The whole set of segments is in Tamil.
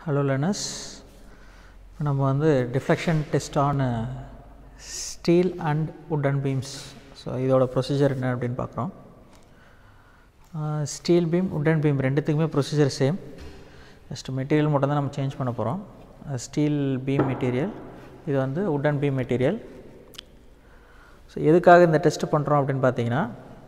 ஹலோ லேர்னர்ஸ் இப்போ நம்ம வந்து deflection test on steel and wooden beams so இதோட ப்ரொசீஜர் என்ன அப்படின்னு பார்க்குறோம் ஸ்டீல் பீம் உட்டன் பீம் ரெண்டுத்துக்குமே ப்ரொசீஜர் சேம் ஜஸ்ட் மெட்டீரியல் மட்டும் தான் நம்ம சேஞ்ச் பண்ண போகிறோம் ஸ்டீல் பீம் மெட்டீரியல் இது வந்து உட்டன் பீம் மெட்டீரியல் ஸோ எதுக்காக இந்த டெஸ்ட் பண்ணுறோம் அப்படின்னு பார்த்தீங்கன்னா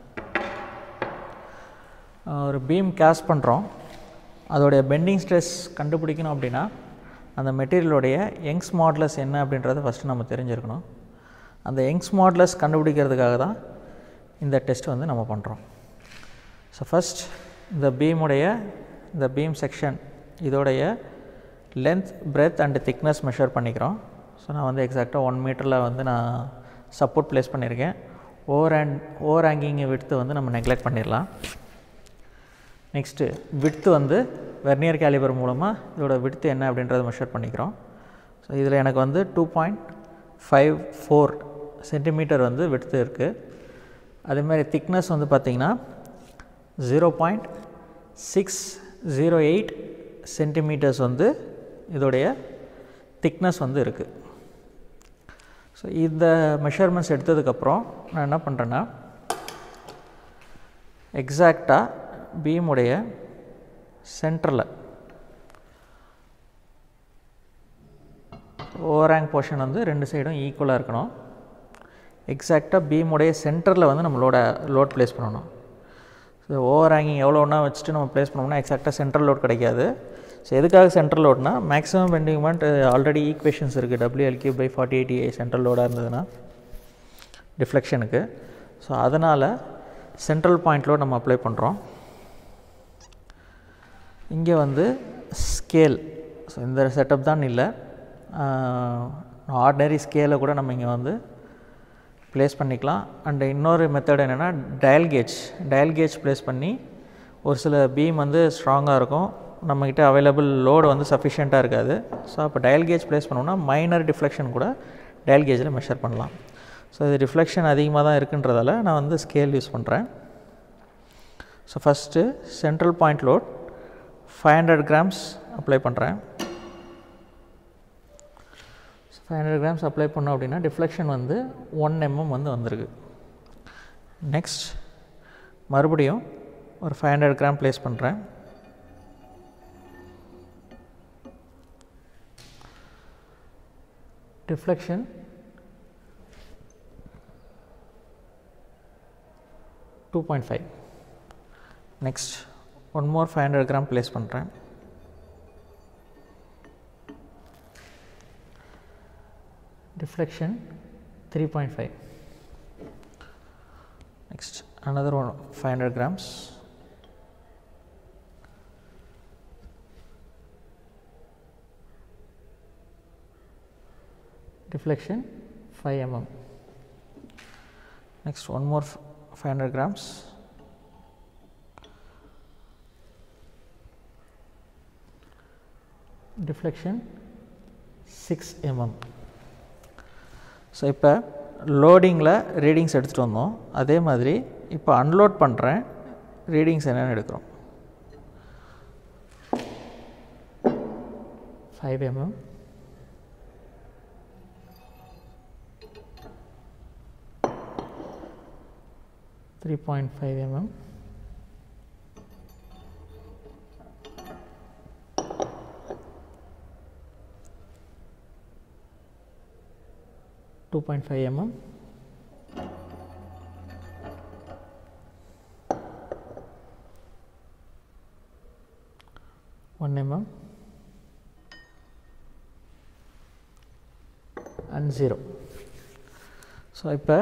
ஒரு பீம் கேஸ் பண்ணுறோம் அதோடைய பெண்டிங் ஸ்ட்ரெஸ் கண்டுபிடிக்கணும் அப்படின்னா அந்த மெட்டீரியலுடைய யங்ஸ் மாடலஸ் என்ன அப்படின்றத ஃபஸ்ட்டு நம்ம தெரிஞ்சிருக்கணும் அந்த யங்ஸ் மாடலஸ் கண்டுபிடிக்கிறதுக்காக தான் இந்த டெஸ்ட் வந்து நம்ம பண்ணுறோம் ஸோ ஃபஸ்ட் இந்த பீமுடைய இந்த பீம் செக்ஷன் இதோடைய length breadth and thickness measure பண்ணிக்கிறோம் ஸோ நான் வந்து எக்ஸாக்டாக ஒன் மீட்டரில் வந்து நான் சப்போர்ட் ப்ளேஸ் பண்ணியிருக்கேன் ஓவர் அண்ட் ஓவர் ஹேங்கிங் விடுத்து வந்து நம்ம நெக்லெக்ட் பண்ணிடலாம் நெக்ஸ்ட்டு விட்த்து வந்து வெர்னியர் கேலிபர் மூலமாக இதோட விட்த்து என்ன அப்படின்றத மெஷர் பண்ணிக்கிறோம் ஸோ இதில் எனக்கு வந்து two point five four centimeter வந்து விட்த்து இருக்குது அதேமாதிரி திக்னஸ் வந்து பார்த்திங்கன்னா zero point six zero eight centimeters வந்து இதோடைய திக்னஸ் வந்து இருக்குது ஸோ இந்த மெஷர்மெண்ட்ஸ் எடுத்ததுக்கப்புறம் நான் என்ன பண்ணுறேன்னா எக்ஸாக்டாக பீமுடைய சென்டரில் ஓவராங் போர்ஷன் வந்து ரெண்டு சைடும் ஈக்குவலாக இருக்கணும் எக்ஸாக்டாக பீமுடைய சென்டரில் வந்து நம்மளோட லோட் ப்ளேஸ் பண்ணணும் ஸோ ஓவர் ஹேங்கிங் எவ்வளோ ஒன்றா வச்சுட்டு நம்ம ப்ளேஸ் பண்ணோம்னா எக்ஸாக்டாக சென்ட்ரல் லோட் கிடைக்காது ஸோ எதுக்காக சென்ட்ரல் லோட்னா maximum bending moment already equations இருக்குது WL cube by forty eighty central லோடாக இருந்ததுன்னா டிஃப்ளெக்ஷனுக்கு ஸோ அதனால் சென்ட்ரல் பாயிண்ட் லோட் நம்ம அப்ளை பண்ணுறோம் இங்கே வந்து ஸ்கேல் ஸோ இந்த செட்டப் தான் இல்லை ஆர்டினரி ஸ்கேலை கூட நம்ம இங்கே வந்து ப்ளேஸ் பண்ணிக்கலாம் அண்டு இன்னொரு மெத்தட் என்னென்னா dial gauge dial gauge place பண்ணி ஒரு சில பீம் வந்து ஸ்ட்ராங்காக இருக்கும் நம்மக்கிட்ட அவைலபிள் லோடு வந்து சஃபிஷியண்ட்டாக இருக்காது ஸோ அப்போ டயல் கேஜ் ப்ளேஸ் பண்ணோம்னா மைனர் டிஃப்ளெக்ஷன் கூட டயல் கேஜில் மெஷர் பண்ணலாம் ஸோ இது ரிஃப்ளெக்ஷன் அதிகமாக தான் இருக்குன்றதால நான் வந்து ஸ்கேல் யூஸ் பண்ணுறேன் so first central point load five hundred grams apply பண்ணுறேன் ஃபைவ் ஹண்ட்ரட் கிராம்ஸ் அப்ளை பண்ணோம் அப்படின்னா டிஃப்ளெக்ஷன் வந்து ஒன் எம்எம் வந்து வந்திருக்கு நெக்ஸ்ட் மறுபடியும் ஒரு ஃபைவ் ஹண்ட்ரட் கிராம் ப்ளேஸ் பண்ணுறேன் deflection two point five next one more five hundred gram place பண்ணுறேன் deflection 3.5 next another one 500 grams deflection 5 mm next one more 500 grams deflection 6 mm so இப்போ லோடிங்கில் ரீடிங்ஸ் எடுத்துகிட்டு வந்தோம் அதே மாதிரி இப்போ அன்லோட் பண்ணுறேன் ரீடிங்ஸ் என்னென்னு எடுக்கிறோம் five mm three point five mm two point five mm one mm and zero so இப்போ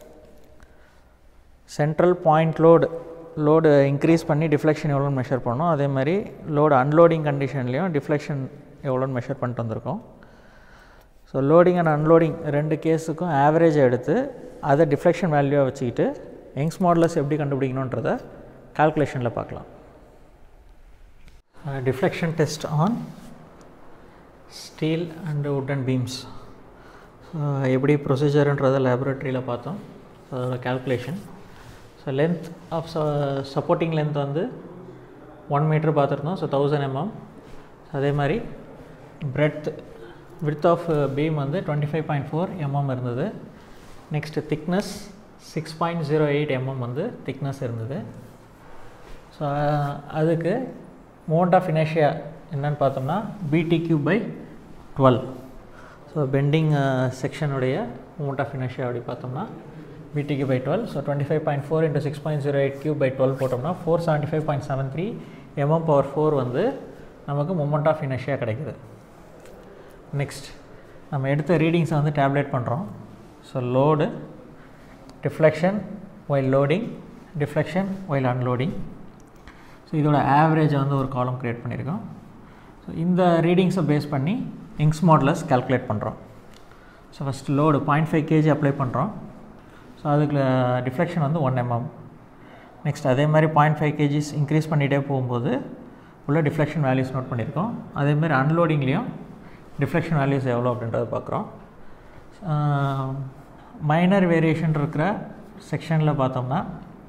central point load load increase பண்ணி டிஃப்ளெக்ஷன் எவ்வளோன்னு மெஷர் பண்ணோம் அதே மாதிரி லோடு அன்லோடிங் கண்டிஷன்லேயும் டிஃப்ளெக்ஷன் எவ்வளோன்னு மெஷர் பண்ணிட்டு வந்திருக்கோம் ஸோ லோடிங் அண்ட் அன்லோடிங் ரெண்டு கேஸுக்கும் ஆவரேஜை எடுத்து அதை டிஃப்ளெக்ஷன் வேல்யூவாக வச்சுக்கிட்டு யங்ஸ் மாடலஸ் எப்படி கண்டுபிடிக்கணுன்றத கால்குலேஷனில் பார்க்கலாம் deflection test on steel and wooden beams எப்படி ப்ரொசீஜர்ன்றதை லேபரேட்டரியில் பார்த்தோம் அதோட calculation so length of supporting length வந்து ஒன் மீட்ரு பார்த்துருந்தோம் ஸோ தௌசண்ட் எம்எம் அதே மாதிரி பிரெட் width ஆஃப் பீம் வந்து twenty five point four mm இருந்தது next thickness six point zero eight mm வந்து திக்னஸ் இருந்தது ஸோ அதுக்கு மோண்ட் ஆஃப் இனேஷியா என்னன்னு பார்த்தோம்னா BD cube by twelve so bending செக்ஷனுடைய மோண்ட் ஆஃப் இனேஷியா அப்படி பார்த்தோம்னா BD cube by twelve so twenty five point four into six point zero eight cube by twelve போட்டோம்னா four seventy five point seven three mm power four வந்து நமக்கு மொமெண்ட் ஆஃப் இனேஷியா கிடைக்குது நெக்ஸ்ட் நம்ம எடுத்த ரீடிங்ஸை வந்து டேப்லெட் பண்ணுறோம் so load deflection while loading deflection while unloading so இதோட ஆவரேஜை வந்து ஒரு காலம் க்ரியேட் பண்ணியிருக்கோம் ஸோ இந்த ரீடிங்ஸை பேஸ் பண்ணி இங்ஸ் மாடலஸ் கால்குலேட் பண்ணுறோம் so first load point five kg apply பண்ணுறோம் ஸோ அதுக்கு டிஃப்ளெக்ஷன் வந்து ஒன் எம்எம் நெக்ஸ்ட் அதே மாதிரி பாயிண்ட் ஃபைவ் கேஜிஸ் இன்க்ரீஸ் பண்ணிகிட்டே போகும்போது உள்ள டிஃப்ளெக்ஷன் வேல்யூஸ் நோட் பண்ணியிருக்கோம் அதேமாதிரி அன்லோடிங்லேயும் டிஃப்ளெக்ஷன் வேல்யூஸ் எவ்வளோ அப்படின்றத பார்க்குறோம் மைனர் வேரியேஷன் இருக்கிற செக்ஷனில் பார்த்தோம்னா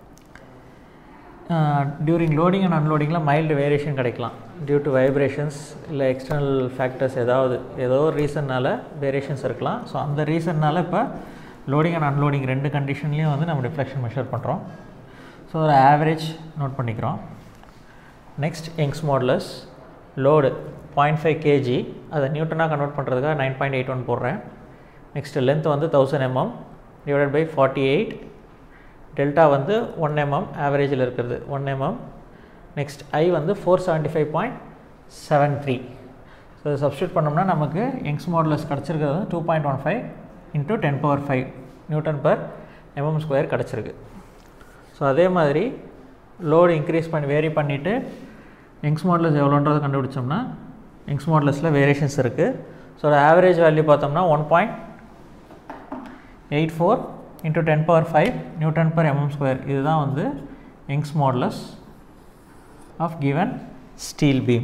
டியூரிங் லோடிங் அண்ட் அன்லோடிங்கில் மைல்டு வேரியேஷன் கிடைக்கலாம் டியூ டு வைப்ரேஷன்ஸ் இல்லை எக்ஸ்டர்னல் ஃபேக்டர்ஸ் ஏதாவது ஏதோ ஒரு ரீசன்னால் வேரியேஷன்ஸ் இருக்கலாம் ஸோ அந்த ரீசன்னால் இப்போ லோடிங் அண்ட் அன்லோடிங் ரெண்டு கண்டிஷன்லேயும் வந்து நம்ம டிஃப்ளெக்ஷன் மெஷர் பண்ணுறோம் ஸோ ஒரு ஆவரேஜ் நோட் பண்ணிக்கிறோம் next Young's modulus load point five kg அதை நியூட்டனாக கன்வெர்ட் பண்ணுறதுக்காக நைன் பாயிண்ட் எயிட் ஒன் போடுறேன் நெக்ஸ்ட்டு லென்த் வந்து thousand mm divided by forty eight delta வந்து ஒன் எம்எம் ஆவரேஜில் இருக்கிறது ஒன் எம்எம் நெக்ஸ்ட் ஐ வந்து four seventy five point seven three so இதை சப்ஸ்டியூட் பண்ணோம்னா நமக்கு யங்ஸ் மாடலஸ் கிடச்சிருக்கிறது வந்து two point one five into ten power five newton per mm square கிடச்சிருக்கு ஸோ அதே மாதிரி லோடு இன்க்ரீஸ் பண்ணி வேரி பண்ணிவிட்டு யங்ஸ் மாடலஸ் எவ்வளோன்றதை கண்டுபிடிச்சோம்னா யங்ஸ் மாடலஸில் வேரியேஷன்ஸ் இருக்குது ஸோ ஆவரேஜ் வேல்யூ பார்த்தோம்னா one point eight four into ten power five newton per mm square இதுதான் வந்து Young's modulus of given steel beam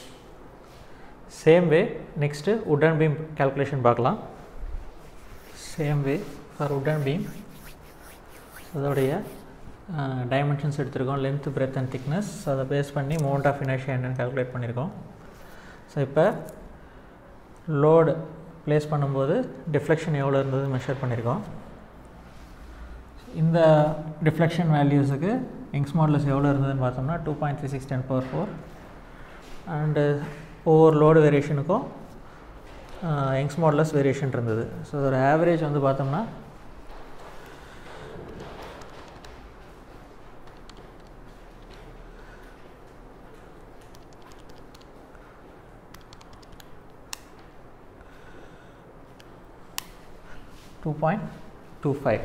same way next wooden beam calculation பார்க்கலாம் same way for wooden beam அதோடைய டைமென்ஷன்ஸ் எடுத்திருக்கோம் length breadth and thickness so அதை பேஸ் பண்ணி மோமெண்ட் ஆஃப் இனர்ஷியா என்னென்னு கால்குலேட் பண்ணியிருக்கோம் ஸோ இப்போ லோடு ப்ளேஸ் பண்ணும்போது டிஃப்ளெக்ஷன் எவ்வளோ இருந்தது மெஷர் பண்ணியிருக்கோம் இந்த டிஃப்ளெக்ஷன் வேல்யூஸுக்கு யங்ஸ் மாடலஸ் எவ்வளோ இருந்ததுன்னு பார்த்தோம்னா two point three six ten power four and ஒவ்வொரு லோடு வேரியேஷனுக்கும் யங்ஸ் மாடலஸ் வேரியேஷன் இருந்தது ஸோ அதோட ஆவரேஜ் வந்து பார்த்தோம்னா two point two five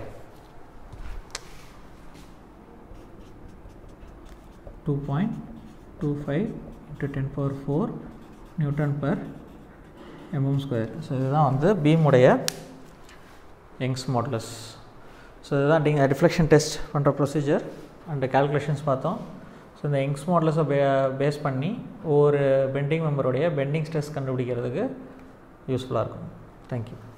two point two five into ten power four newton per mm square so இதுதான் வந்து பீமுடைய யங்ஸ் மாடலஸ் ஸோ இதுதான் டிங் ரிஃப்ளெக்ஷன் டெஸ்ட் பண்ணுற ப்ரொசீஜர் அண்ட் கேல்குலேஷன்ஸ் பார்த்தோம் ஸோ இந்த யங்ஸ் மாடலஸை பே பேஸ் பண்ணி ஒவ்வொரு பெண்டிங் மெம்பருடைய பெண்டிங் ஸ்ட்ரெஸ் கண்டுபிடிக்கிறதுக்கு யூஸ்ஃபுல்லாக இருக்கும் தேங்க்யூ